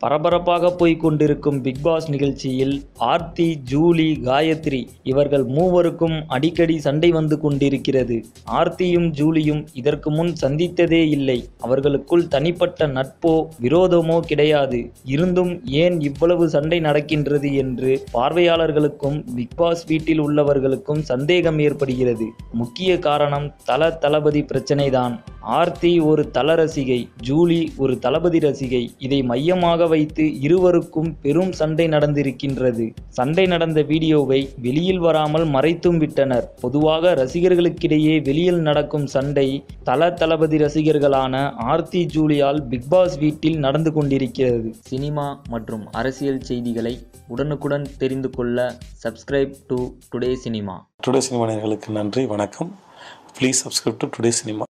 பரபரப்பாக போய்க் கொண்டிருக்கும் பிக்பாஸ் நிகழ்ச்சியில் ஆர்த்தி ஜூலி காயத்ரி இவர்கள் மூவருக்கும் அடிக்கடி சண்டை வந்து கொண்டிருக்கிறது ஆர்த்தியும் ஜூலியும் இதற்கு முன் சந்தித்ததே இல்லை அவர்களுக்குள் தனிப்பட்ட நட்போ விரோதமோ கிடையாது இருந்தும் ஏன் இவ்வளவு சண்டை நடக்கின்றது என்று பார்வையாளர்களுக்கும் பிக்பாஸ் வீட்டில் உள்ளவர்களுக்கும் சந்தேகம் ஏற்படுகிறது முக்கிய காரணம் தல தளபதி பிரச்சனைதான் ஆர்த்தி ஒரு தல ரசிகை ஜூலி ஒரு தளபதி ரசிகை இதை மையமாக வைத்து இருவருக்கும் பெரும் சண்டை நடந்திருக்கின்றது சண்டை நடந்த வீடியோவை வெளியில் வராமல் மறைத்தும் விட்டனர் பொதுவாக ரசிகர்களுக்கிடையே வெளியில் நடக்கும் சண்டை தல தளபதி ரசிகர்களான ஆர்த்தி ஜூலியால் பிக்பாஸ் வீட்டில் நடந்து கொண்டிருக்கிறது சினிமா மற்றும் அரசியல் செய்திகளை உடனுக்குடன் தெரிந்து கொள்ள subscribe to today cinema today cinema நேயர்களுக்கு நன்றி வணக்கம் please subscribe to today cinema